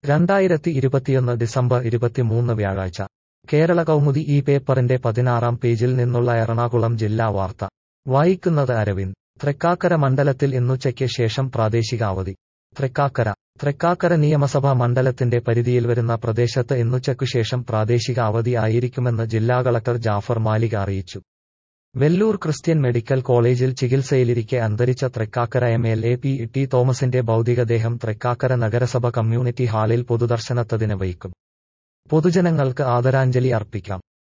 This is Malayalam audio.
രണ്ടായിരത്തി ഇരുപത്തിയൊന്ന് ഡിസംബർ ഇരുപത്തിമൂന്ന് വ്യാഴാഴ്ച കേരള കൗമുദി ഈ പേപ്പറിന്റെ പതിനാറാം പേജിൽ നിന്നുള്ള എറണാകുളം ജില്ലാ വാർത്ത വായിക്കുന്നത് അരവിന്ദ് തൃക്കാക്കര മണ്ഡലത്തിൽ ഇന്നുച്ചയ്ക്ക് ശേഷം പ്രാദേശിക അവധി തൃക്കാക്കര തൃക്കാക്കര നിയമസഭാ മണ്ഡലത്തിന്റെ പരിധിയിൽ വരുന്ന പ്രദേശത്ത് ഇന്നുച്ചയ്ക്കു ശേഷം പ്രാദേശിക അവധി ആയിരിക്കുമെന്ന് ജില്ലാ കളക്ടർ ജാഫർ മാലിക അറിയിച്ചു വെല്ലൂർ ക്രിസ്ത്യൻ മെഡിക്കൽ കോളേജിൽ ചികിത്സയിലിരിക്കെ അന്തരിച്ച Thrikkakara M L A P T തോമസിന്റെ ഭൗതികദേഹം തൃക്കാക്കര നഗരസഭ കമ്മ്യൂണിറ്റി ഹാളിൽ പൊതുദർശനത്തതിന് വയ്ക്കും പൊതുജനങ്ങൾക്ക് ആദരാഞ്ജലി അർപ്പിക്കാം